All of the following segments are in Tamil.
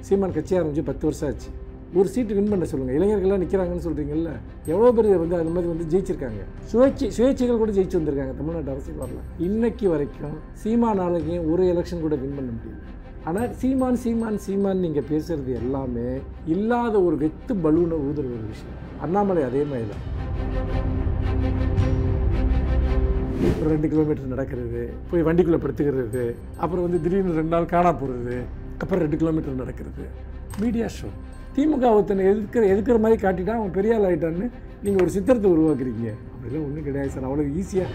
சீமான் கட்சி ஆரம்பிச்சு பத்து வருஷம் ஆச்சு ஒரு சீட்டு வின் பண்ண சொல்லுங்கள் இளைஞர்கள்லாம் நிற்கிறாங்கன்னு சொல்கிறீங்கல்ல எவ்வளோ பேர் வந்து அது மாதிரி வந்து ஜெயிச்சிருக்காங்க சுயேட்சை சுயேட்சைகள் கூட ஜெயிச்சு வந்திருக்காங்க தமிழ்நாட்டு அரசியல் வரல இன்னைக்கு வரைக்கும் சீமானாலேயே ஒரு எலெக்ஷன் கூட வின் பண்ண முடியல ஆனால் சீமான் சீமான் சீமான் நீங்கள் பேசுகிறது எல்லாமே இல்லாத ஒரு வெத்து பலூனை ஊதுற ஒரு விஷயம் அண்ணாமலை அதே மாதிரி தான் ஒரு ரெண்டு கிலோமீட்டர் நடக்கிறது போய் வண்டிக்குள்ளே படுத்துக்கிறது அப்புறம் வந்து திடீர்னு ரெண்டு நாள் காணா போகிறது அப்புறம் ரெண்டு கிலோமீட்டர் நடக்கிறது மீடியா ஷோ திமுக ஒருத்தனை எதிர்க்கிற எதிர்க்கிற மாதிரி காட்டிட்டா அவன் பெரிய ஆள் ஆகிட்டான்னு நீங்கள் ஒரு சித்திரத்தை உருவாக்குறீங்க அப்படிலாம் ஒன்றும் கிடையாது சார் அவ்வளோ ஈஸியாக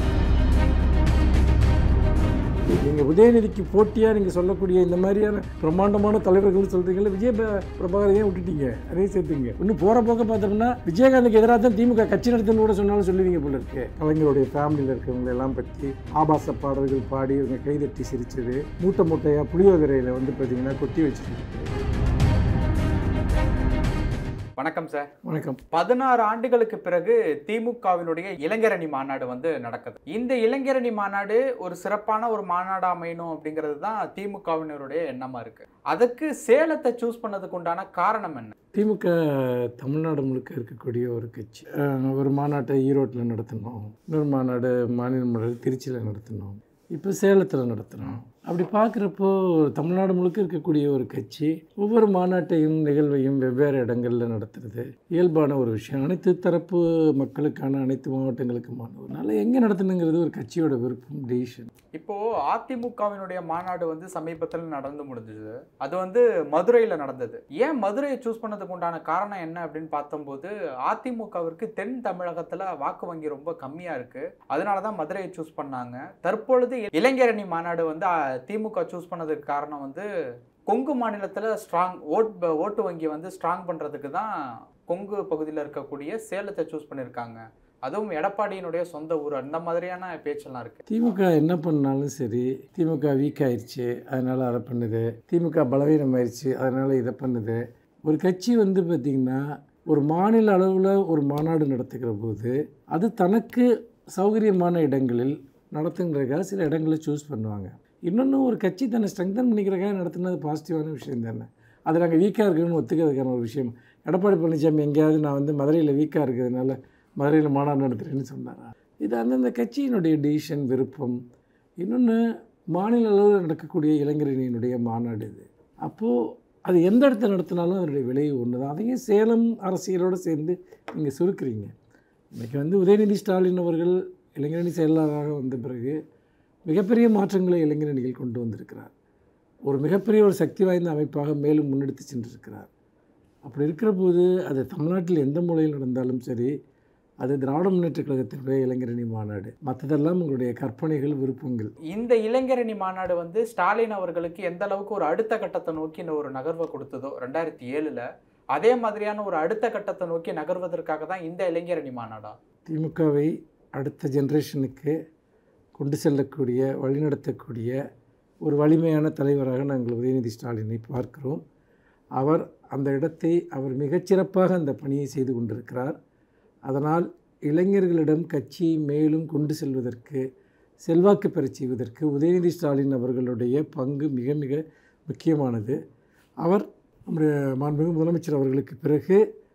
நீங்கள் உதயநிதிக்கு போட்டியாக நீங்கள் சொல்லக்கூடிய இந்த மாதிரியான பிரம்மாண்டமான தலைவர்கள் சொல்கிறீங்களா விஜய ப- பிரபாகரையே விட்டுட்டீங்க அதையும் சேர்த்துங்க இன்னும் போகிற போக்க பார்த்தோம்னா விஜயகாந்துக்கு எதிராக தான் திமுக கட்சி நடத்துன்னு கூட சொன்னாலும் சொல்லுவீங்க போல இருக்கு கலைஞருடைய ஃபேமிலியில் இருக்கவங்க எல்லாம் பற்றி ஆபாச பாடல்கள் பாடி இவங்க கைதட்டி சிரிச்சது மூட்டை மூட்டையாக புளியோதரையில் வந்து பார்த்தீங்கன்னா கொட்டி வச்சுருக்கு வணக்கம் சார் வணக்கம் பதினாறு ஆண்டுகளுக்கு பிறகு திமுகவினுடைய இளைஞரணி மாநாடு வந்து நடக்குது இந்த இளைஞரணி மாநாடு ஒரு சிறப்பான ஒரு மாநாடு அமையணும் அப்படிங்கிறது தான் திமுகவினருடைய எண்ணமா இருக்கு அதுக்கு சேலத்தை சூஸ் பண்ணதுக்கு உண்டான காரணம் என்ன திமுக தமிழ்நாடு முழுக்க இருக்கக்கூடிய ஒரு கட்சி அஹ் ஒரு மாநாட்டை ஈரோட்டில் நடத்தினோம் இன்னொரு மாநாடு மாநில மாநாடு திருச்சியில் நடத்தினோம் இப்போ சேலத்தில் நடத்துகிறோம் அப்படி பார்க்குறப்போ தமிழ்நாடு முழுக்க இருக்கக்கூடிய ஒரு கட்சி ஒவ்வொரு மாநாட்டையும் நிகழ்வையும் வெவ்வேறு இடங்களில் நடத்துறது இயல்பான ஒரு விஷயம் அனைத்து தரப்பு மக்களுக்கான அனைத்து மாவட்டங்களுக்குமான அதனால் எங்கே நடத்தணுங்கிறது ஒரு கட்சியோட விருப்பம் டிசிஷன் இப்போ அதிமுகவினுடைய மாநாடு வந்து சமீபத்தில் நடந்து முடிஞ்சது அது வந்து மதுரையில நடந்தது ஏன் மதுரையை சூஸ் பண்ணதுக்கு உண்டான காரணம் என்ன அப்படின்னு பார்த்தம்போது அதிமுகவிற்கு தென் தமிழகத்துல வாக்கு வங்கி ரொம்ப கம்மியா இருக்கு அதனாலதான் மதுரையை சூஸ் பண்ணாங்க தற்பொழுது இளைஞரணி மாநாடு வந்து அஹ், திமுக சூஸ் பண்ணதுக்கு காரணம் வந்து கொங்கு மாநிலத்துல ஸ்ட்ராங் ஓட் ஓட்டு வங்கி வந்து ஸ்ட்ராங் பண்றதுக்கு தான் கொங்கு பகுதியில் இருக்கக்கூடிய சேலத்தை சூஸ் பண்ணியிருக்காங்க அதுவும் எடப்பாடியினுடைய சொந்த ஊர் அந்த மாதிரியான பேச்செல்லாம் இருக்கு திமுக என்ன பண்ணாலும் சரி திமுக வீக் ஆயிடுச்சு அதனால் அதை பண்ணுது திமுக பலவீனம் ஆயிடுச்சு அதனால் இதை பண்ணுது ஒரு கட்சி வந்து பார்த்திங்கன்னா ஒரு மாநில அளவில் ஒரு மாநாடு நடத்துகிற போது அது தனக்கு சௌகரியமான இடங்களில் நடத்துங்கிறதுக்காக சில இடங்களை சூஸ் பண்ணுவாங்க இன்னொன்று ஒரு கட்சி தன்னை ஸ்ட்ரெங்தன் பண்ணிக்கிறதுக்காக நடத்துனது பாசிட்டிவான விஷயம் தானே அது நாங்கள் வீக்காக இருக்குன்னு ஒத்துக்கிறதுக்கான ஒரு விஷயம் எடப்பாடி பழனிசாமி எங்கேயாவது நான் வந்து மதுரையில் வீக்காக இருக்கிறதுனால மதுரையில் மாநாடு நடத்துகிறேன்னு சொன்னாரா இது அந்தந்த கட்சியினுடைய டிசிஷன் விருப்பம் இன்னொன்று மாநில அளவில் நடக்கக்கூடிய இளைஞரணியினுடைய மாநாடு இது அப்போது அது எந்த இடத்துல நடத்தினாலும் அதனுடைய விளைவு ஒன்று தான் அதையும் சேலம் அரசியலோடு சேர்ந்து நீங்கள் சுருக்குறீங்க இன்றைக்கி வந்து உதயநிதி ஸ்டாலின் அவர்கள் இளைஞரணி செயலாளராக வந்த பிறகு மிகப்பெரிய மாற்றங்களை இளைஞரணிகள் கொண்டு வந்திருக்கிறார் ஒரு மிகப்பெரிய ஒரு சக்தி வாய்ந்த அமைப்பாக மேலும் முன்னெடுத்து சென்றிருக்கிறார் அப்படி இருக்கிற போது அது தமிழ்நாட்டில் எந்த மூலையில் நடந்தாலும் சரி அது திராவிட முன்னேற்றக் கழகத்தினுடைய இளைஞரணி மாநாடு மற்றதெல்லாம் உங்களுடைய கற்பனைகள் விருப்பங்கள் இந்த இளைஞரணி மாநாடு வந்து ஸ்டாலின் அவர்களுக்கு எந்த அளவுக்கு ஒரு அடுத்த கட்டத்தை நோக்கி இந்த ஒரு நகர்வை கொடுத்ததோ ரெண்டாயிரத்தி ஏழுல அதே மாதிரியான ஒரு அடுத்த கட்டத்தை நோக்கி நகர்வதற்காக தான் இந்த இளைஞரணி மாநாடா திமுகவை அடுத்த ஜென்ரேஷனுக்கு கொண்டு செல்லக்கூடிய வழிநடத்தக்கூடிய ஒரு வலிமையான தலைவராக நாங்கள் உதயநிதி ஸ்டாலினை பார்க்கிறோம் அவர் அந்த இடத்தை அவர் மிகச்சிறப்பாக அந்த பணியை செய்து கொண்டிருக்கிறார் அதனால் இளைஞர்களிடம் கட்சியை மேலும் கொண்டு செல்வதற்கு செல்வாக்கு பெறச் செய்வதற்கு உதயநிதி ஸ்டாலின் அவர்களுடைய பங்கு மிக மிக முக்கியமானது அவர் நம்முடைய மாண்புமிகு முதலமைச்சர் அவர்களுக்கு பிறகு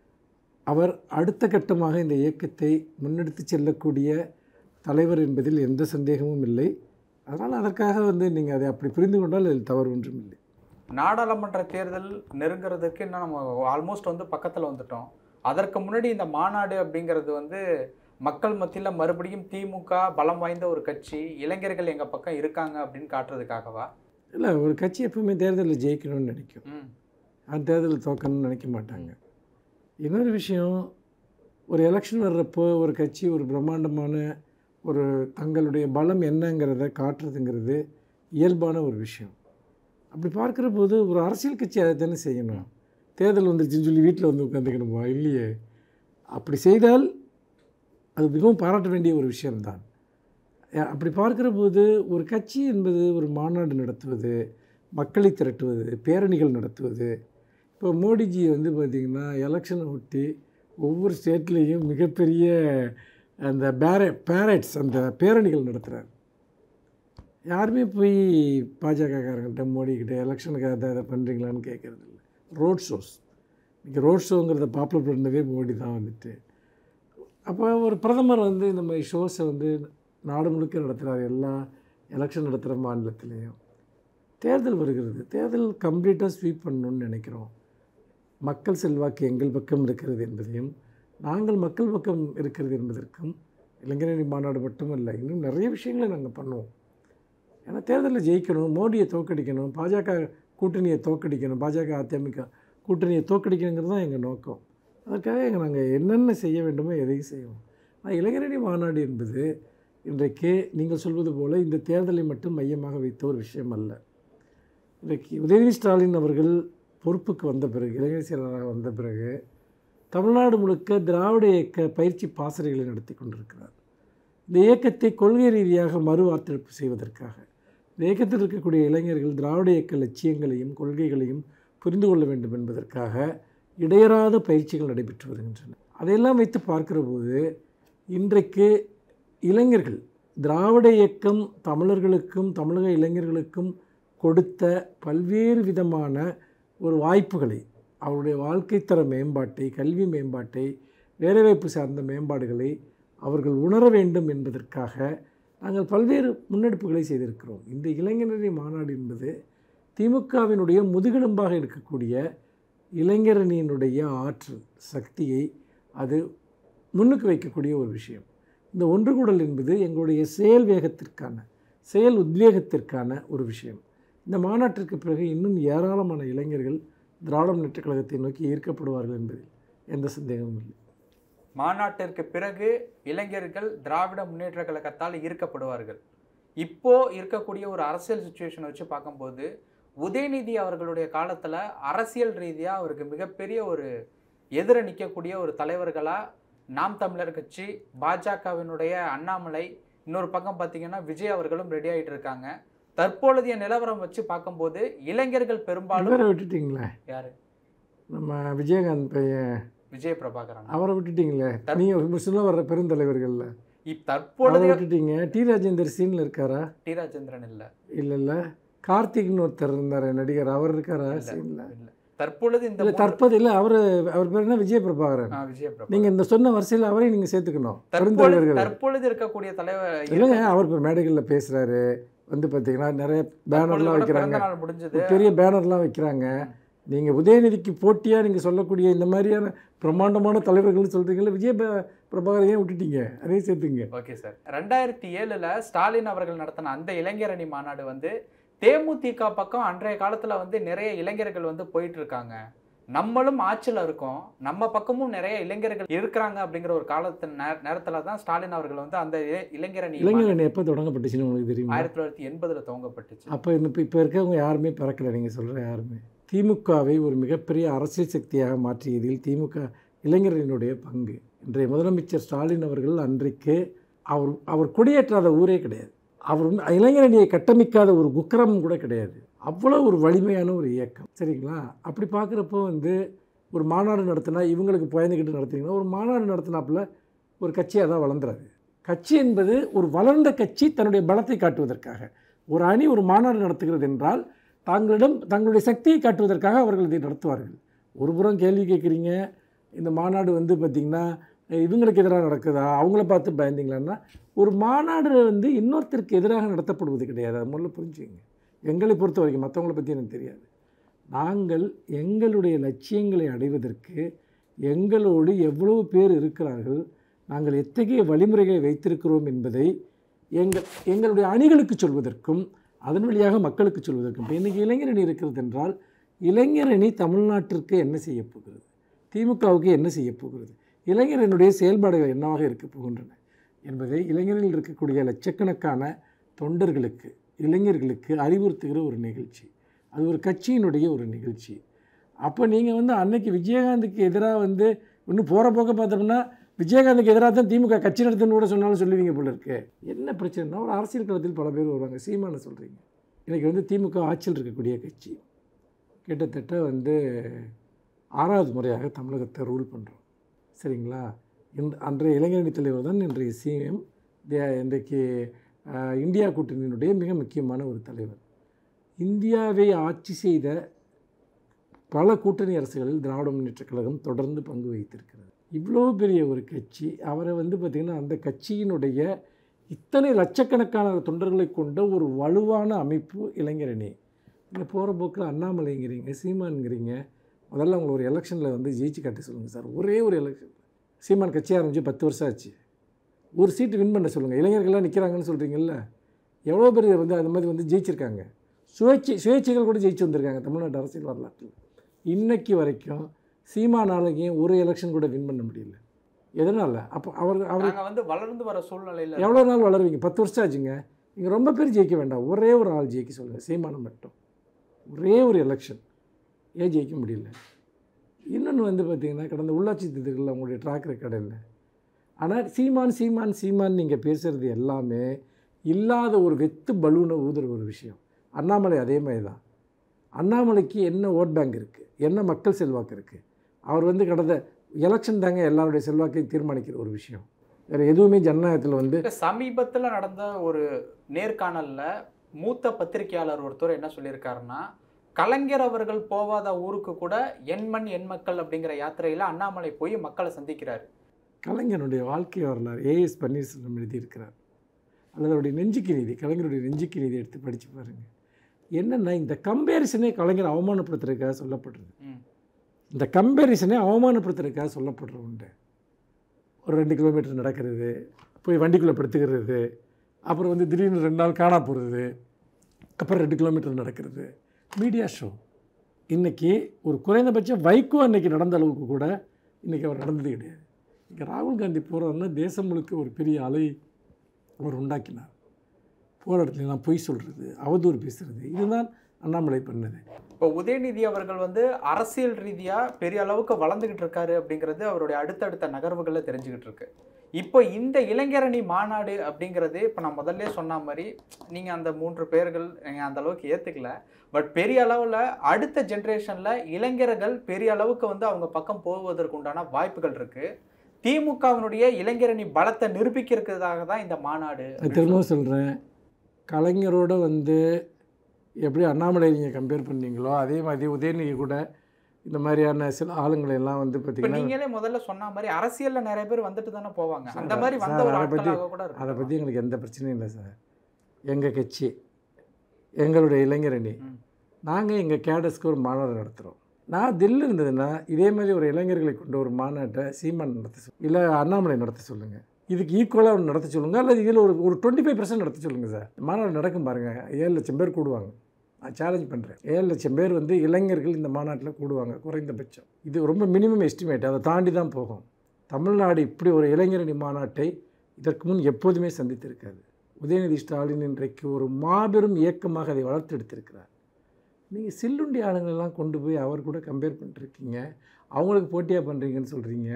அவர் அடுத்த கட்டமாக இந்த இயக்கத்தை முன்னெடுத்து செல்லக்கூடிய தலைவர் என்பதில் எந்த சந்தேகமும் இல்லை அதனால் அதற்காக வந்து நீங்கள் அதை அப்படி புரிந்து கொண்டால் அதில் தவறு ஒன்றும் இல்லை நாடாளுமன்ற தேர்தல் நெருங்குறதுக்கு இன்னும் நம்ம ஆல்மோஸ்ட் வந்து பக்கத்தில் வந்துட்டோம் அதற்கு முன்னாடி இந்த மாநாடு அப்படிங்கிறது வந்து மக்கள் மத்தியில் மறுபடியும் திமுக பலம் வாய்ந்த ஒரு கட்சி இளைஞர்கள் எங்கள் பக்கம் இருக்காங்க அப்படின்னு காட்டுறதுக்காகவா இல்லை ஒரு கட்சி எப்பவுமே தேர்தலில் ஜெயிக்கணும்னு நினைக்கும் ம் அந்த தேர்தலில் தோக்கணும்னு நினைக்க மாட்டாங்க இன்னொரு விஷயம் ஒரு எலெக்ஷன் வர்றப்போ ஒரு கட்சி ஒரு பிரம்மாண்டமான ஒரு தங்களுடைய பலம் என்னங்கிறத காட்டுறதுங்கிறது இயல்பான ஒரு விஷயம் அப்படி பார்க்குற போது ஒரு அரசியல் கட்சி அதை தானே செய்யணும் தேர்தல் வந்துருச்சுன்னு சொல்லி வீட்டில் வந்து உட்காந்துக்கணுமா இல்லையே அப்படி செய்தால் அது மிகவும் பாராட்ட வேண்டிய ஒரு விஷயம்தான் அஹ் அப்படி பார்க்குற போது ஒரு கட்சி என்பது ஒரு மாநாடு நடத்துவது மக்களை திரட்டுவது பேரணிகள் நடத்துவது இப்போ மோடிஜி வந்து பார்த்திங்கன்னா எலெக்ஷனை ஒட்டி ஒவ்வொரு ஸ்டேட்லேயும் மிகப்பெரிய அந்த பேர பேரட்ஸ் அந்த பேரணிகள் நடத்துகிறார் யாருமே போய் பாஜகக்காரங்கள்ட்ட மோடிக்கிட்ட எலெக்ஷனுக்கு அதை அதை பண்ணுறீங்களான்னு கேட்குறது இல்லை ரோட் ஷோஸ் இன்றைக்கி ரோட் ஷோங்கிறத பாப்புலர் பண்ணதே மோடி தான் வந்துட்டு அப்போ ஒரு பிரதமர் வந்து இந்த மாதிரி ஷோஸை வந்து நாடு முழுக்க நடத்துகிறார் எல்லா எலெக்ஷன் நடத்துகிற மாநிலத்திலையும் தேர்தல் வருகிறது தேர்தல் கம்ப்ளீட்டாக ஸ்வீப் பண்ணணும்னு நினைக்கிறோம் மக்கள் செல்வாக்கு எங்கள் பக்கம் இருக்கிறது என்பதையும் நாங்கள் மக்கள் பக்கம் இருக்கிறது என்பதற்கும் இளைஞரணி மாநாடு மட்டுமல்ல இன்னும் நிறைய விஷயங்களை நாங்கள் பண்ணுவோம் ஏன்னா தேர்தலில் ஜெயிக்கணும் மோடியை தோக்கடிக்கணும் பாஜக கூட்டணியை தோக்கடிக்கணும் பாஜக அதிமுக கூட்டணியை தோக்கடிக்கணுங்கிறது தான் எங்கள் நோக்கம் அதற்காக எங்கள் நாங்கள் என்னென்ன செய்ய வேண்டுமோ எதையும் செய்வோம் ஆனால் இளைஞரணி மாநாடு என்பது இன்றைக்கு நீங்கள் சொல்வது போல் இந்த தேர்தலை மட்டும் மையமாக வைத்த ஒரு விஷயம் அல்ல இன்றைக்கு உதயநிதி ஸ்டாலின் அவர்கள் பொறுப்புக்கு வந்த பிறகு இளைஞர் செயலராக வந்த பிறகு தமிழ்நாடு முழுக்க திராவிட இயக்க பயிற்சி பாசறைகளை நடத்தி கொண்டிருக்கிறார் இந்த இயக்கத்தை கொள்கை ரீதியாக மறு வார்த்தெடுப்பு செய்வதற்காக இந்த இயக்கத்தில் இருக்கக்கூடிய இளைஞர்கள் திராவிட இயக்க லட்சியங்களையும் கொள்கைகளையும் புரிந்து கொள்ள வேண்டும் என்பதற்காக இடையறாத பயிற்சிகள் நடைபெற்று வருகின்றன அதையெல்லாம் வைத்து பார்க்கிற போது இன்றைக்கு இளைஞர்கள் திராவிட இயக்கம் தமிழர்களுக்கும் தமிழக இளைஞர்களுக்கும் கொடுத்த பல்வேறு விதமான ஒரு வாய்ப்புகளை அவருடைய வாழ்க்கைத்தர மேம்பாட்டை கல்வி மேம்பாட்டை வேலைவாய்ப்பு சார்ந்த மேம்பாடுகளை அவர்கள் உணர வேண்டும் என்பதற்காக நாங்கள் பல்வேறு முன்னெடுப்புகளை செய்திருக்கிறோம் இந்த இளைஞரணி மாநாடு என்பது திமுகவினுடைய முதுகெலும்பாக இருக்கக்கூடிய இளைஞரணியினுடைய ஆற்றல் சக்தியை அது முன்னுக்கு வைக்கக்கூடிய ஒரு விஷயம் இந்த ஒன்றுகூடல் என்பது எங்களுடைய செயல் வேகத்திற்கான செயல் உத்வேகத்திற்கான ஒரு விஷயம் இந்த மாநாட்டிற்கு பிறகு இன்னும் ஏராளமான இளைஞர்கள் திராவிட முன்னேற்றக் கழகத்தை நோக்கி ஈர்க்கப்படுவார்கள் என்பதில் எந்த சந்தேகமும் இல்லை மாநாட்டிற்கு பிறகு இளைஞர்கள் திராவிட முன்னேற்ற கழகத்தால் ஈர்க்கப்படுவார்கள் இப்போ இருக்கக்கூடிய ஒரு அரசியல் சுச்சுவேஷனை வச்சு பார்க்கும்போது உதயநிதி அவர்களுடைய காலத்துல அரசியல் ரீதியா அவருக்கு மிகப்பெரிய ஒரு எதிர நிற்கக்கூடிய ஒரு தலைவர்களா நாம் தமிழர் கட்சி பாஜகவினுடைய அண்ணாமலை இன்னொரு பக்கம் பார்த்தீங்கன்னா விஜய் அவர்களும் ரெடி ஆயிட்டு இருக்காங்க தற்பொழுதைய நிலவரம் வச்சு பார்க்கும்போது இளைஞர்கள் பெரும்பாலும் இவரை விட்டுட்டீங்களே யாரு நம்ம விஜயகாந்த் பையன் விஜய் பிரபாகரன் அவரை விட்டுட்டீங்களே நீங்கள் சொல்ல வர்ற பெருந்தலைவர்களில் இப் அவரை தற்பொழுதைய விட்டுட்டீங்க டி ராஜேந்தர் சீனில் இருக்காரா டி ராஜேந்திரன் இல்ல இல்லை இல்லை கார்த்திக்னு ஒருத்தர் இருந்தார் நடிகர் அவர் இருக்காரா சீனில் இல்ல தற்பொழுது இந்த இல்லை மூன்று- தற்போது இல்லை அவர் அவர் பேர் என்ன விஜய பிரபாகரன் ஆ, விஜய் பிரபா நீங்கள் இந்த சொன்ன வரிசையில் அவரையும் நீங்கள் சேர்த்துக்கணும் தற்பொழுது பெருந்தலைவர்கள் தற்பொழுது இருக்கக்கூடிய தலைவர் இல்லைங்க அவர் இப்போ மேடைகளில் பேசுகிறாரு வந்து பார்த்தீங்கன்னா நிறைய பேனர்லாம் வைக்கிறாங்க பிறந்த நாள் முடிஞ்சது பெரிய பேனர்லாம் வைக்கிறாங்க நீங்கள் உதயநிதிக்கு போட்டியாக நீங்கள் சொல்லக்கூடிய இந்த மாதிரியான பிரம்மாண்டமான தலைவர்கள்னு சொல்கிறீங்களா விஜய ப- பிரபாகரை ஏன் விட்டுட்டீங்க அதையும் சேர்த்துங்க ஓகே சார் ரெண்டாயிரத்தி ஏழுல ஸ்டாலின் அவர்கள் நடத்தின அந்த இளைஞரணி மாநாடு வந்து தேமுதிக பக்கம் அன்றைய காலத்துல வந்து நிறைய இளைஞர்கள் வந்து போயிட்டு இருக்காங்க நம்மளும் ஆட்சியில் இருக்கோம் நம்ம பக்கமும் நிறைய இளைஞர்கள் இருக்கிறாங்க அப்படிங்கிற ஒரு காலத்து நே- நேரத்துல தான் ஸ்டாலின் அவர்கள் வந்து அந்த இ- இளைஞரணி இளைஞரணி எப்போ தொடங்கப்பட்டுச்சுன்னு உங்களுக்கு தெரியுமா ஆயிரத்தி தொள்ளாயிரத்தி எண்பதுல துவங்கப்பட்டுச்சு அப்போ இப்போ இப்போ இருக்கவங்க யாருமே பிறக்கல நீங்கள் சொல்கிற யாருமே திமுகவை ஒரு மிகப்பெரிய அரசியல் சக்தியாக மாற்றியதில் திமுக இளைஞர்களினுடைய பங்கு இன்றைய முதலமைச்சர் ஸ்டாலின் அவர்கள் அன்றைக்கு அவர் அவர் கொடியேற்றாத ஊரே கிடையாது அவர் வந்து இளைஞரணியை கட்டமைக்காத ஒரு குக்கிரமும் கூட கிடையாது அவ்வளோ ஒரு வலிமையான ஒரு இயக்கம் சரிங்களா அப்படி பார்க்குறப்போ வந்து ஒரு மாநாடு நடத்தினா இவங்களுக்கு பயந்துக்கிட்டு நடத்திங்கன்னா ஒரு மாநாடு நடத்தினாப்புல ஒரு கட்சியாக தான் வளர்ந்துறாது கட்சி என்பது ஒரு வளர்ந்த கட்சி தன்னுடைய பலத்தை காட்டுவதற்காக ஒரு அணி ஒரு மாநாடு நடத்துகிறது என்றால் தங்களிடம் தங்களுடைய சக்தியை காட்டுவதற்காக அவர்கள் இதை நடத்துவார்கள் ஒரு புறம் கேள்வி கேட்குறீங்க இந்த மாநாடு வந்து பார்த்திங்கன்னா இவங்களுக்கு எதிராக நடக்குதா அவங்கள பார்த்து பயந்தீங்களான்னா ஒரு மாநாடு வந்து இன்னொருத்தருக்கு எதிராக நடத்தப்படுவது கிடையாது அது முதல்ல புரிஞ்சுக்கங்க எங்களை பொறுத்த வரைக்கும் மற்றவங்கள பற்றி எனக்கு தெரியாது நாங்கள் எங்களுடைய லட்சியங்களை அடைவதற்கு எங்களோடு எவ்வளவு பேர் இருக்கிறார்கள் நாங்கள் எத்தகைய வழிமுறைகளை வைத்திருக்கிறோம் என்பதை எங்கள் எங்களுடைய அணிகளுக்கு சொல்வதற்கும் அதன் வழியாக மக்களுக்கு சொல்வதற்கும் இப்போ இன்றைக்கி இளைஞரணி இருக்கிறது என்றால் இளைஞரணி தமிழ்நாட்டிற்கு என்ன செய்ய போகிறது திமுகவுக்கு என்ன செய்ய போகிறது இளைஞரனுடைய செயல்பாடுகள் என்னவாக இருக்க போகின்றன என்பதை இளைஞரில் இருக்கக்கூடிய லட்சக்கணக்கான தொண்டர்களுக்கு இளைஞர்களுக்கு அறிவுறுத்துகிற ஒரு நிகழ்ச்சி அது ஒரு கட்சியினுடைய ஒரு நிகழ்ச்சி அப்போ நீங்கள் வந்து அன்னைக்கு விஜயகாந்துக்கு எதிராக வந்து இன்னும் போகிற போக்க பார்த்தோம்னா விஜயகாந்துக்கு எதிராக தான் திமுக கட்சி நடத்துன்னு கூட சொன்னாலும் சொல்லுவீங்க போல இருக்கு என்ன பிரச்சனைனா ஒரு அரசியல் களத்தில் பல பேர் வருவாங்க சீமான சொல்கிறீங்க இன்றைக்கி வந்து திமுக ஆட்சியில் இருக்கக்கூடிய கட்சி கிட்டத்தட்ட வந்து ஆறாவது முறையாக தமிழகத்தை ரூல் பண்ணுறோம் சரிங்களா இந்த அன்றைய இளைஞரணி தலைவர் தான் இன்றைய சிஎம் இன்றைக்கு ஆஹ், இந்தியா கூட்டணியினுடைய மிக முக்கியமான ஒரு தலைவர் இந்தியாவை ஆட்சி செய்த பல கூட்டணி அரசுகளில் திராவிட முன்னேற்றக் கழகம் தொடர்ந்து பங்கு வகித்திருக்கிறது இவ்வளோ பெரிய ஒரு கட்சி அவரை வந்து பார்த்திங்கன்னா அந்த கட்சியினுடைய இத்தனை லட்சக்கணக்கான தொண்டர்களை கொண்ட ஒரு வலுவான அமைப்பு இளைஞரணி இங்கே போகிற போக்கில் அண்ணாமலைங்கிறீங்க சீமான்ங்கிறீங்க முதல்ல அவங்களை ஒரு எலெக்ஷனில் வந்து ஜெயிச்சு காட்ட சொல்லுங்கள் சார் ஒரே ஒரு எலெக்ஷன் சீமான் கட்சி ஆரம்பிச்சு பத்து வருஷம் ஆச்சு ஒரு சீட்டு வின் பண்ண சொல்லுங்கள் இளைஞர்கள்லாம் நிற்கிறாங்கன்னு சொல்கிறீங்கல்ல எவ்வளோ பேர் வந்து அது மாதிரி வந்து ஜெயிச்சிருக்காங்க சுயேட்சை சுயேட்சைகள் கூட ஜெயிச்சு வந்திருக்காங்க தமிழ்நாட்டு அரசியல் வரலாற்றில் இன்னைக்கு வரைக்கும் சீமானாலையும் ஒரு எலெக்ஷன் கூட வின் பண்ண முடியல எதனால் அப்போ அவர் அவர் நாங்க வந்து வளர்ந்து வர சூழ்நிலையில எவ்வளோ நாள் வளருவீங்க பத்து வருஷம் ஆச்சுங்க நீங்கள் ரொம்ப பேர் ஜெயிக்க வேண்டாம் ஒரே ஒரு ஆள் ஜெயிக்க சொல்லுங்கள் சீமானம் மட்டும் ஒரே ஒரு எலெக்ஷன் ஏன் ஜெயிக்க முடியல இன்னொன்று வந்து பார்த்தீங்கன்னா கடந்த உள்ளாட்சி தேர்தல்களில் உங்களுடைய ட்ராக் ரெக்கார்டு இல்லை ஆனால் சீமான் சீமான் சீமான் நீங்கள் பேசுகிறது எல்லாமே இல்லாத ஒரு வெத்து பலூனை ஊதுற ஒரு விஷயம் அண்ணாமலை அதே மாதிரி தான் அண்ணாமலைக்கு என்ன ஓட் பேங்க் இருக்குது என்ன மக்கள் செல்வாக்கு இருக்குது அவர் வந்து கடந்த எலெக்ஷன் தாங்க எல்லாருடைய செல்வாக்கையும் தீர்மானிக்கிற ஒரு விஷயம் வேறு எதுவுமே ஜனநாயகத்தில் வந்து இல்ல, சமீபத்துல நடந்த ஒரு நேர்காணல்ல மூத்த பத்திரிகையாளர் ஒருத்தர் என்ன சொல்லியிருக்காருன்னா கலைஞர் அவர்கள் போகாத ஊருக்கு கூட என் மண் என் மக்கள் அப்படிங்கிற யாத்திரையில அண்ணாமலை போய் மக்களை சந்திக்கிறாரு கலைஞருடைய வாழ்க்கை வரலாறு ஏஎஸ் பன்னீர்செல்வம் எழுதியிருக்கிறார் அல்லது அவருடைய நெஞ்சுக்கு நீதி கலைஞருடைய நெஞ்சுக்கு நீதி எடுத்து படித்து பாருங்கள் என்னென்னா இந்த கம்பேரிசனே கலைஞர் அவமானப்படுத்துறதுக்காக சொல்லப்படுறது ம். இந்த கம்பேரிசனே அவமானப்படுத்துறதுக்காக சொல்லப்படுற உண்டு ஒரு ரெண்டு கிலோமீட்டர் நடக்கிறது போய் வண்டிக்குள்ளே படுத்துக்கிறது அப்புறம் வந்து திடீர்னு ரெண்டு நாள் காணா போகிறது அப்புறம் ரெண்டு கிலோமீட்டர் நடக்கிறது மீடியா ஷோ இன்றைக்கி ஒரு குறைந்தபட்சம் வைகோ அன்னைக்கு நடந்த அளவுக்கு கூட இன்றைக்கி அவர் நடந்தது கிடையாது இங்கே ராகுல் காந்தி போகிறவர்னா தேசம் முழுக்க ஒரு பெரிய அலை அவர் உண்டாக்கினார் போகிற இடத்துலலாம் பொய் சொல்கிறது அவதூறு பேசுகிறது இதுதான் அண்ணாமலை பண்ணது இப்போ உதயநிதி அவர்கள் வந்து அரசியல் ரீதியா பெரிய அளவுக்கு வளர்ந்துகிட்டு இருக்காரு அப்படிங்கிறது அவருடைய அடுத்தடுத்த நகர்வுகள்ல தெரிஞ்சுக்கிட்டு இருக்கு இப்போ இந்த இளைஞரணி மாநாடு அப்படிங்கிறது இப்போ நான் முதல்ல சொன்ன மாதிரி நீங்க அந்த மூன்று பேர்கள் நீங்க அந்த அளவுக்கு ஏத்துக்கல பட் பெரிய அளவுல அடுத்த ஜென்ரேஷன்ல இளைஞர்கள் பெரிய அளவுக்கு வந்து அவங்க பக்கம் போவதற்கு உண்டான வாய்ப்புகள் இருக்கு திமுகவினுடைய இளைஞரணி பலத்தை நிரூபிக்கிறதுக்காக தான் இந்த மாநாடு நான் திரும்பவும் சொல்கிறேன் கலைஞரோட வந்து எப்படி அண்ணாமலை நீங்கள் கம்பேர் பண்ணீங்களோ அதே மாதிரி உதயநிதி கூட இந்த மாதிரியான சில ஆளுங்களை எல்லாம் வந்து இப்ப பார்த்திங்கன்னா நீங்களே முதல்ல சொன்ன மாதிரி அரசியல்ல நிறைய பேர் வந்துட்டு தானே போவாங்க அந்த சார், மாதிரி வந்த சார், ஒரு அதை பத்தி- ஆட்களாக கூட அதை இருக்கு பற்றி எங்களுக்கு எந்த பிரச்சனையும் இல்லை சார் எங்கள் கட்சி எங்களுடைய இளைஞரணி ம். நாங்கள் எங்கள் கேடஸ்க்கு ஒரு மாநாடு நடத்துகிறோம் நான் தில்லு இருந்ததுன்னா இதே மாதிரி ஒரு இளைஞர்களை கொண்ட ஒரு மாநாட்டை சீமான் நடத்த சொல் இல்லை அண்ணாமலை நடத்த சொல்லுங்கள் இதுக்கு ஈக்குவலாக ஒன்று நடத்த சொல்லுங்கள் அல்லது இதில் ஒரு ஒரு டுவெண்ட்டி ஃபைவ் பர்சன்ட் நடத்த சொல்லுங்கள் சார் மாநாடு நடக்கும் பாருங்கள் ஏழு லட்சம் பேர் கூடுவாங்க நான் சேலஞ்ச் பண்ணுறேன் ஏழு லட்சம் பேர் வந்து இளைஞர்கள் இந்த மாநாட்டில் கூடுவாங்க குறைந்தபட்சம் இது ரொம்ப மினிமம் எஸ்டிமேட் அதை தாண்டி தான் போகும் தமிழ்நாடு இப்படி ஒரு இளைஞரணி மாநாட்டை இதற்கு முன் எப்போதுமே சந்தித்திருக்காது உதயநிதி ஸ்டாலின் இன்றைக்கு ஒரு மாபெரும் இயக்கமாக அதை வளர்த்தெடுத்திருக்கிறார் நீங்கள் சில்லுண்டி ஆளுங்களெல்லாம் கொண்டு போய் அவர் கூட கம்பேர் பண்ணிருக்கீங்க அவங்களுக்கு போட்டியாக பண்ணுறீங்கன்னு சொல்கிறீங்க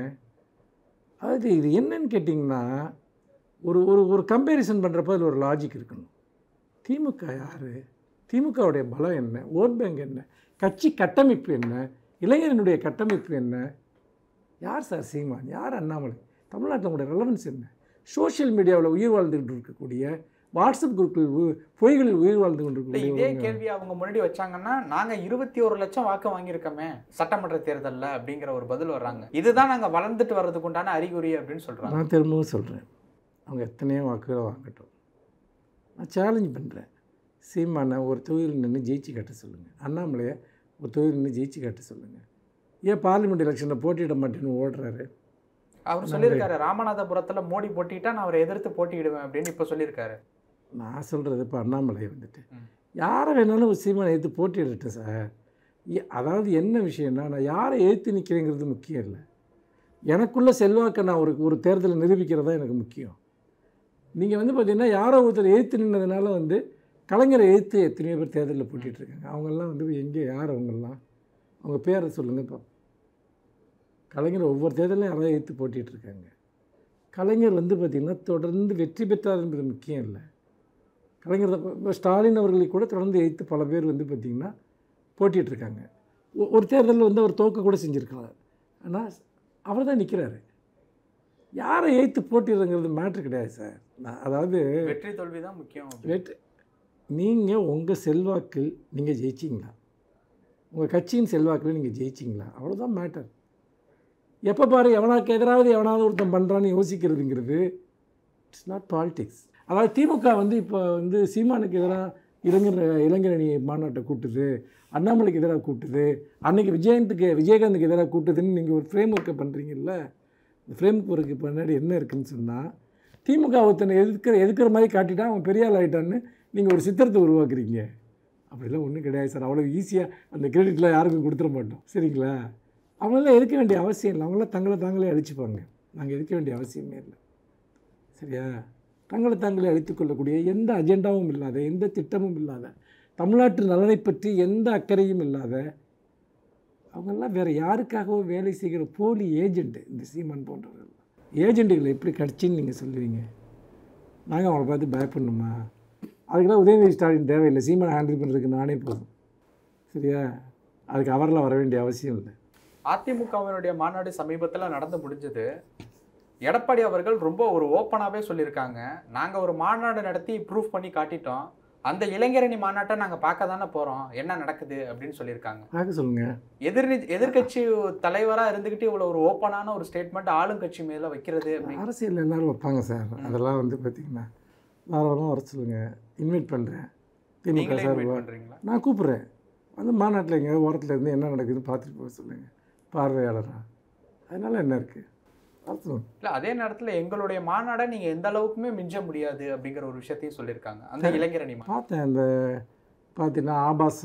அதாவது இது என்னன்னு கேட்டிங்கன்னா ஒரு ஒரு ஒரு கம்பேரிசன் பண்ணுறப்ப அதில் ஒரு லாஜிக் இருக்கணும் திமுக யார் திமுகவுடைய பலம் என்ன ஓட் பேங்க் என்ன கட்சி கட்டமைப்பு என்ன இளைஞரனுடைய கட்டமைப்பு என்ன யார் சார் சீமான் யார் அண்ணாமலை தமிழ்நாட்டில் உங்களுடைய ரெலவன்ஸ் என்ன சோஷியல் மீடியாவில் உயிர் வாழ்ந்துகிட்டு இருக்கக்கூடிய வாட்ஸ்அப் குரூப்பில் உ- பொய்களில் உயிர் வாழ்ந்து இல்ல, கொண்டிருக்கக்கூடிய இதே ஒருவங்க. கேள்வி அவங்க முன்னாடி வச்சாங்கன்னா நாங்க இருபத்தி ஒரு லட்சம் வாக்கு வாங்கியிருக்கோமே சட்டமன்ற தேர்தல்ல அப்படிங்கிற ஒரு பதில் வர்றாங்க இதுதான் நாங்க வளர்ந்துட்டு வர்றதுக்கு உண்டான அறிகுறி அப்படின்னு சொல்றாங்க நான் திரும்பவும் சொல்கிறேன் அவங்க எத்தனையோ வாக்குகளை வாங்கட்டும் நான் சேலஞ்ச் பண்ணுறேன் சீமானை ஒரு தொகுதியில் நின்று ஜெயிச்சு காட்ட சொல்லுங்கள் அண்ணாமலையை ஒரு தொகுதியில் நின்று ஜெயிச்சு காட்ட சொல்லுங்கள் ஏன் பார்லிமெண்ட் எலெக்ஷனில் போட்டியிட மாட்டேன்னு ஓடுறாரு அவர் சொல்லியிருக்காரு ராமநாதபுரத்துல மோடி போட்டிட்டா நான் அவரை எதிர்த்து போட்டியிடுவேன் அப்படின்னு இப்ப சொல்லியிருக்காரு நான் சொல்கிறது இப்போ அண்ணாமலை வந்துட்டு ம். யாரை வேணாலும் ஒரு சீமானை எடுத்து போட்டியிடட்டும் சார் ஏ- அதாவது என்ன விஷயம்னா நான் யாரை எதிர்த்து நிற்கிறேங்கிறது முக்கியம் இல்லை எனக்குள்ள செல்வாக்கை நான் ஒரு ஒரு தேர்தலில் நிரூபிக்கிறது தான் எனக்கு முக்கியம் நீங்கள் வந்து பார்த்தீங்கன்னா யாரோ ஒருத்தர் எதிர்த்து நின்னதுனால வந்து கலைஞரை எதிர்த்து எத்தனையோ பேர் தேர்தலில் போட்டிட்டு இருக்காங்க அவங்கெல்லாம் வந்து எங்கே யார் அவங்கெல்லாம் அவங்க பேரை சொல்லுங்கள் இப்போ கலைஞர் ஒவ்வொரு தேர்தலையும் யாராவது எதிர்த்து போட்டிட்டு இருக்காங்க கலைஞர் வந்து பார்த்திங்கன்னா தொடர்ந்து வெற்றி பெற்றார் என்பது முக்கியம் இல்லை கலைஞர் தான் இப்போ ஸ்டாலின் அவர்களை கூட தொடர்ந்து எதிர்த்து பல பேர் வந்து பார்த்திங்கன்னா போட்டிட்டு இருக்காங்க ஒ- ஒரு தேர்தலில் வந்து அவர் தோக்க கூட செஞ்சுருக்கலாம் ஆனால் அவர் தான் நிற்கிறாரு யாரை ஏற்று போட்டிடுறங்கிறது மேட்ரு கிடையாது சார் நான் அதாவது வெற்றி தோல்வி தான் முக்கியம் வெற்றி நீங்கள் உங்கள் செல்வாக்கில் நீங்கள் ஜெயிச்சிங்களா உங்கள் கட்சியின் செல்வாக்கில் நீங்கள் ஜெயிச்சிங்களா அவ்வளோதான் மேட்டர் எப்போ பாரு எவனாக்கு எதிராவது எவனாவது ஒருத்தன் பண்ணுறான்னு யோசிக்கிறதுங்கிறது இட்ஸ் நாட் பாலிடிக்ஸ் அதாவது திமுக வந்து இப்போ வந்து சீமானுக்கு எதிராக இளைஞர் இளைஞரணி மாநாட்டை கூட்டுது அண்ணாமலைக்கு எதிராக கூட்டுது அன்னைக்கு விஜயந்துக்கு விஜயகாந்துக்கு எதிராக கூட்டுதுன்னு நீங்கள் ஒரு ஃப்ரேம் ஒர்க்கை பண்ணுறீங்கல்ல இந்த ஃப்ரேம் ஒர்க்கு பின்னாடி என்ன இருக்குன்னு சொன்னால் திமுக ஒருத்தனை எதிர்க்கிற எதிர்க்கிற மாதிரி காட்டிட்டா அவன் பெரிய ஆள் ஆகிட்டான்னு நீங்கள் ஒரு சித்திரத்தை உருவாக்குறீங்க அப்படிலாம் ஒன்றும் கிடையாது சார் அவ்வளோ ஈஸியாக அந்த கிரெடிட்லாம் யாருக்கும் கொடுத்துட மாட்டோம் சரிங்களா அவங்களாம் எதுக்க வேண்டிய அவசியம் இல்லை அவங்களாம் தங்களை தாங்களே அழிச்சுப்பாங்க நாங்கள் எதுக்க வேண்டிய அவசியமே இல்லை சரியா தங்களை தாங்களே அழித்துக் கொள்ளக்கூடிய எந்த அஜெண்டாவும் இல்லாத எந்த திட்டமும் இல்லாத தமிழ்நாட்டு நலனை பற்றி எந்த அக்கறையும் இல்லாத அவங்கெல்லாம் வேறு யாருக்காகவோ வேலை செய்கிற போலி ஏஜெண்ட்டு இந்த சீமான் போன்றவர்கள் ஏஜெண்ட்டுகளை எப்படி கிடச்சின்னு நீங்கள் சொல்லுவீங்க நாங்கள் அவங்கள பார்த்து பயப்படணுமா அதுக்கெல்லாம் உதயநிதி ஸ்டாலின் தேவையில்லை சீமானை ஹேண்டில் பண்ணுறதுக்கு நானே போதும் சரியா அதுக்கு அவரெல்லாம் வர வேண்டிய அவசியம் இல்லை அதிமுகவினுடைய மாநாடு சமீபத்தில் நடந்து முடிஞ்சது எடப்பாடி அவர்கள் ரொம்ப ஒரு ஓப்பனாகவே சொல்லியிருக்காங்க நாங்கள் ஒரு மாநாடு நடத்தி ப்ரூஃப் பண்ணி காட்டிட்டோம் அந்த இளைஞரணி மாநாட்டை நாங்கள் பார்க்க தானே போகிறோம் என்ன நடக்குது அப்படின்னு சொல்லியிருக்காங்க பார்க்க சொல்லுங்கள் எதிர் எதிர்கட்சி தலைவராக இருந்துக்கிட்டு இவ்வளோ ஒரு ஓப்பனான ஒரு ஸ்டேட்மெண்ட் ஆளுங்கட்சி மேலே வைக்கிறது அப்படின்னு அரசியல் எல்லாரும் வைப்பாங்க சார் அதெல்லாம் வந்து பார்த்திங்கன்னா தாராளமாக வர சொல்லுங்கள் இன்வைட் பண்ணுறேன் திமுக நீங்களே சார் இன்வைட் பண்ணுறீங்களா நான் கூப்பிட்றேன் வந்து மாநாட்டில் எங்கேயாவது ஓரத்தில் இருந்து என்ன நடக்குதுன்னு பார்த்துட்டு போக சொல்லுங்கள் பார்வையாளராக அதனால் என்ன இருக்குது வர சொல்லுங்க இல்லை அதே நேரத்தில் எங்களுடைய மாநாடை நீங்கள் எந்த அளவுக்குமே மிஞ்ச முடியாது அப்படிங்கிற ஒரு விஷயத்தையும் சொல்லியிருக்காங்க அந்த இளைஞரணி மாநாடு பார்த்தேன் அந்த பார்த்தீங்கன்னா ஆபாச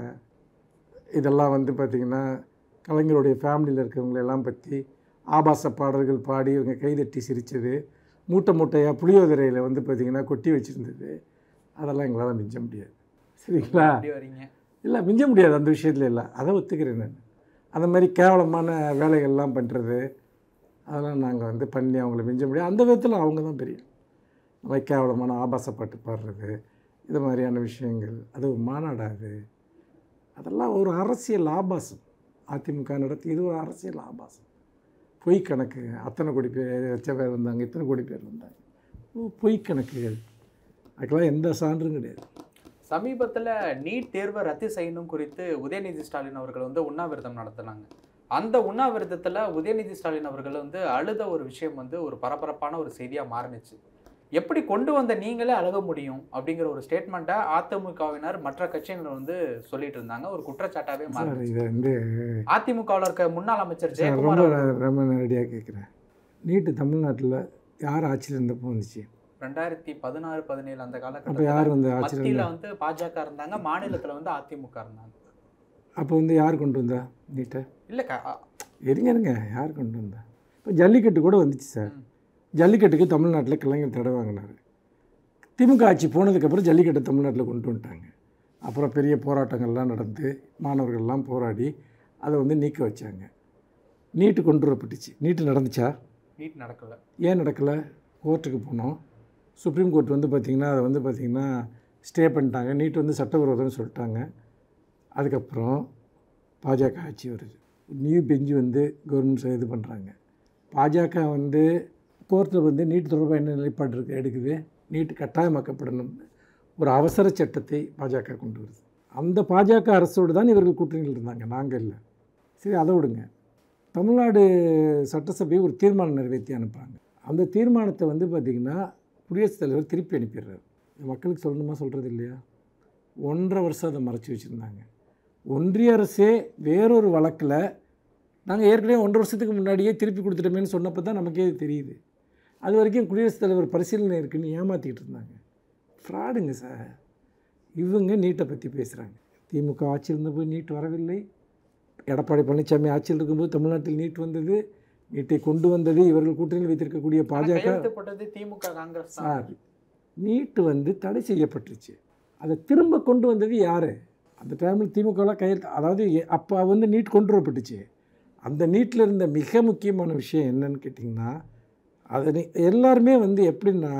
இதெல்லாம் வந்து பார்த்திங்கன்னா கலைஞருடைய ஃபேமிலியில் இருக்கிறவங்களெல்லாம் பற்றி ஆபாச பாடல்கள் பாடி இவங்க கைதட்டி சிரித்தது மூட்டை மூட்டையாக புளியோதரையில் வந்து பார்த்திங்கன்னா கொட்டி வச்சுருந்தது அதெல்லாம் எங்களால் மிஞ்ச முடியாது சரிங்களா அப்படி வரீங்க இல்லை மிஞ்ச முடியாது அந்த விஷயத்துல இல்லை அதை ஒத்துக்கிறேன் நான் அந்த மாதிரி கேவலமான வேலைகள்லாம் பண்ணுறது அதெல்லாம் நாங்கள் வந்து பண்ணி அவங்கள மிஞ்ச முடியாது அந்த விதத்தில் அவங்க தான் பெரிய இந்த மாதிரி கேவலமான ஆபாச பாட்டு பாடுறது இது மாதிரியான விஷயங்கள் அது ஒரு மாநாடாது அதெல்லாம் ஒரு அரசியல் ஆபாசம் அதிமுக நடத்தி இது ஒரு அரசியல் ஆபாசம் பொய் கணக்கு அத்தனை கோடி பேர் லட்ச பேர் வந்தாங்க இத்தனை கோடி பேர் வந்தாங்க ஓ, பொய் கணக்குகள் அதுக்கெல்லாம் எந்த சான்றும் கிடையாது சமீபத்தில் நீட் தேர்வை ரத்து செய்யணும் குறித்து உதயநிதி ஸ்டாலின் அவர்கள் வந்து உண்ணாவிரதம் நடத்தினாங்க அந்த உண்ணாவிரதத்தில் உதயநிதி ஸ்டாலின் அவர்கள் வந்து அழுத ஒரு விஷயம் வந்து ஒரு பரபரப்பான ஒரு செய்தியாக மாறுனுச்சு எப்படி கொண்டு வந்த நீங்களே அழுக முடியும் அப்படிங்கிற ஒரு ஸ்டேட்மெண்ட்டை அதிமுகவினர் மற்ற கட்சியினர் வந்து சொல்லிட்டு இருந்தாங்க ஒரு குற்றச்சாட்டாவே சார் மாறுச்சு இதை வந்து அதிமுகவில் இருக்க முன்னாள் அமைச்சர் சார், ஜெயக்குமார் ரொம்ப அவர்கள் ரொம்ப நேரடியாக கேட்குறேன் நீட்டு தமிழ்நாட்டில் யார் ஆட்சியில் இருந்தப்போ வந்துச்சு ரெண்டாயிரத்தி பதினாறு பதினேழு அந்த அப்போ காலகட்டத்தில் யார் வந்து ஆட்சியில் மத்தியில இருந்தா வந்து பாஜக இருந்தாங்க மாநிலத்துல வந்து அதிமுக இருந்தாங்க அப்போ வந்து யார் கொண்டு வந்தா நீட்டை இல்ல க- அ- இருங்க இருங்க யார் கொண்டு வந்தா இப்போ ஜல்லிக்கட்டு கூட வந்துச்சு சார் ம். ஜல்லிக்கட்டுக்கு தமிழ்நாட்டில் கலைஞர் தடை வாங்கினார் திமுக ஆட்சி போனதுக்கப்புறம் ஜல்லிக்கட்டை தமிழ்நாட்டில் கொண்டு வந்துட்டாங்க அப்புறம் பெரிய போராட்டங்கள்லாம் நடந்து மாணவர்கள்லாம் போராடி அதை வந்து நீக்க வச்சாங்க நீட்டு கொண்டு வரப்பட்டுச்சு நீட்டு நடந்துச்சா நீட் நடக்கல ஏன் நடக்கலை கோர்ட்டுக்கு போனோம் சுப்ரீம் கோர்ட் வந்து பார்த்திங்கன்னா அதை வந்து பார்த்திங்கன்னா ஸ்டே பண்ணிட்டாங்க நீட் வந்து சட்டவிரோதம்னு சொல்லிட்டாங்க அதுக்கப்புறம் பாஜக ஆட்சி வருது நியூ பெஞ்சு வந்து கவர்மெண்ட் இது பண்ணுறாங்க பாஜக வந்து கோர்ட்டில் வந்து நீட் தொடர்பாக என்ன நிலைப்பாடு இருக்கு எடுக்குது நீட் கட்டாயமாக்கப்படணும்னு ஒரு அவசர சட்டத்தை பாஜக கொண்டு வருது அந்த பாஜக அரசோடு தான் இவர்கள் கூட்டணியில் இருந்தாங்க நாங்கள் இல்லை சரி அதை விடுங்க தமிழ்நாடு சட்டசபை ஒரு தீர்மானம் நிறைவேற்றி அனுப்புகிறாங்க அந்த தீர்மானத்தை வந்து பார்த்திங்கன்னா குடியரசுத் தலைவர் திருப்பி அனுப்பிடுறாரு இது மக்களுக்கு சொல்லணுமா சொல்கிறது இல்லையா ஒன்றரை வருஷம் அதை மறைச்சி வச்சுருந்தாங்க ஒன்றிய அரசே வேறொரு வழக்கில் நாங்கள் ஏற்கனவே ஒன்றரை வருஷத்துக்கு முன்னாடியே திருப்பி கொடுத்துட்டோமேன்னு சொன்னப்போ தான் நமக்கே இது தெரியுது அது வரைக்கும் குடியரசுத் தலைவர் பரிசீலனை இருக்குன்னு ஏமாற்றிக்கிட்டு இருந்தாங்க ஃப்ராடுங்க சார் இவங்க நீட்டை பற்றி பேசுகிறாங்க திமுக ஆட்சியில் இருந்தபோது நீட் வரவில்லை எடப்பாடி பழனிசாமி ஆட்சியில் இருக்கும்போது தமிழ்நாட்டில் நீட் வந்தது நீட்டை கொண்டு வந்தது இவர்கள் கூட்டணியில் வைத்திருக்கக்கூடிய ஆனா பாஜக கையெழுத்து போட்டது திமுக காங்கிரஸ் தான் சார் நீட்டு வந்து தடை செய்யப்பட்டுருச்சு அதை திரும்ப கொண்டு வந்தது யார் அந்த டைமில் திமுகலாம் கையெழுத்து அதாவது எ- அப்போ வந்து நீட் கொண்டு வரப்பட்டுச்சு அந்த நீட்டில் இருந்த மிக முக்கியமான விஷயம் என்னன்னு கேட்டிங்கன்னா அதை நீ- எல்லாருமே வந்து எப்படின்னா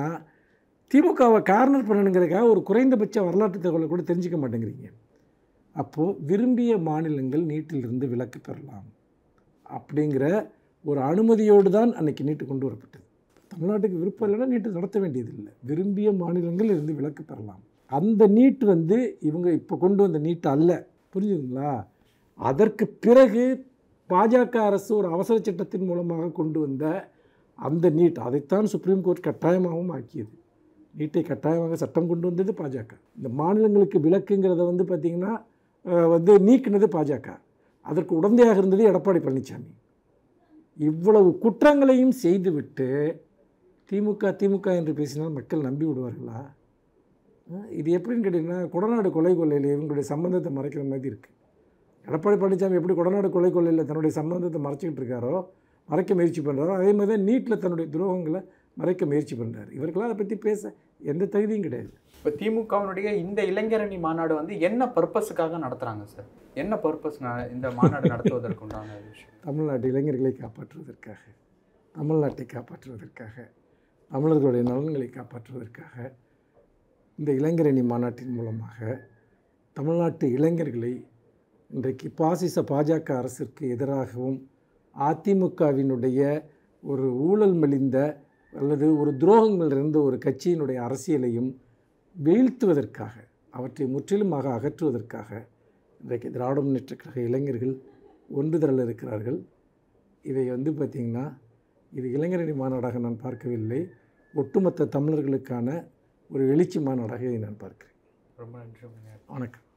திமுகவை கார்னர் பண்ணணுங்கிறதுக்காக ஒரு குறைந்தபட்ச வரலாற்று தகவலை கூட தெரிஞ்சுக்க மாட்டேங்கிறீங்க அப்போது விரும்பிய மாநிலங்கள் நீட்டிலிருந்து விலக்கு பெறலாம் அப்படிங்கிற ஒரு அனுமதியோடு தான் அன்னைக்கு நீட்டு கொண்டு வரப்பட்டது தமிழ்நாட்டுக்கு விருப்பம் இல்லைன்னா நீட்டு நடத்த வேண்டியதில்லை விரும்பிய மாநிலங்கள் இருந்து விலக்கு பெறலாம் அந்த நீட் வந்து இவங்க இப்போ கொண்டு வந்த நீட் அல்ல புரிஞ்சுதுங்களா அதற்கு பிறகு பாஜக அரசு ஒரு அவசர சட்டத்தின் மூலமாக கொண்டு வந்த அந்த நீட் அதைத்தான் சுப்ரீம் கோர்ட் கட்டாயமாகவும் ஆக்கியது நீட்டை கட்டாயமாக சட்டம் கொண்டு வந்தது பாஜக இந்த மாநிலங்களுக்கு விலக்குங்கிறத வந்து பார்த்திங்கன்னா அஹ், வந்து நீக்கினது பாஜக அதற்கு உடந்தையாக இருந்தது எடப்பாடி பழனிசாமி இவ்வளவு குற்றங்களையும் செய்துவிட்டு திமுக திமுக என்று பேசினால் மக்கள் நம்பி விடுவார்களா அஹ், இது எப்படின்னு கேட்டிங்கன்னா கொடநாடு கொலை கொள்ளையில் இவங்களுடைய சம்பந்தத்தை மறைக்கிற மாதிரி இருக்குது எடப்பாடி பழனிசாமி எப்படி கொடநாடு கொலை கொள்ளையில் தன்னுடைய சம்பந்தத்தை மறைச்சிக்கிட்டு இருக்காரோ மறைக்க முயற்சி பண்ணுறாரோ அதே மாதிரி தான் நீட்டில் தன்னுடைய துரோகங்களை மறைக்க முயற்சி பண்ணுறாரு இவருக்கெல்லாம் அதை பற்றி பேச எந்த தகுதியும் கிடையாது இப்போ திமுகவினுடைய இந்த இளைஞரணி மாநாடு வந்து என்ன பர்பஸுக்காக நடத்துறாங்க சார் என்ன பர்பஸ் இந்த மாநாடு நடத்துவதற்கு உண்டான விஷயம் தமிழ்நாட்டு இளைஞர்களை காப்பாற்றுவதற்காக தமிழ்நாட்டை காப்பாற்றுவதற்காக தமிழர்களுடைய நலன்களை காப்பாற்றுவதற்காக இந்த இளைஞரணி மாநாட்டின் மூலமாக தமிழ்நாட்டு இளைஞர்களை இன்றைக்கு பாசிச பாஜக அரசிற்கு எதிராகவும் அதிமுகவினுடைய ஒரு ஊழல் மலிந்த அல்லது ஒரு துரோகங்கள் இருந்த ஒரு கட்சியினுடைய அரசியலையும் வீழ்த்துவதற்காக அவற்றை முற்றிலுமாக அகற்றுவதற்காக இன்றைக்கு திராவிட முன்னேற்ற கழக இளைஞர்கள் ஒன்று திரள இருக்கிறார்கள் இதை வந்து பார்த்திங்கன்னா இது இளைஞரணி மாநாடாக நான் பார்க்கவில்லை ஒட்டுமொத்த தமிழர்களுக்கான ஒரு எழுச்சி மாநாடாக இதை நான் பார்க்கிறேன் ரொம்ப நன்றி உங்க நேரம். வணக்கம்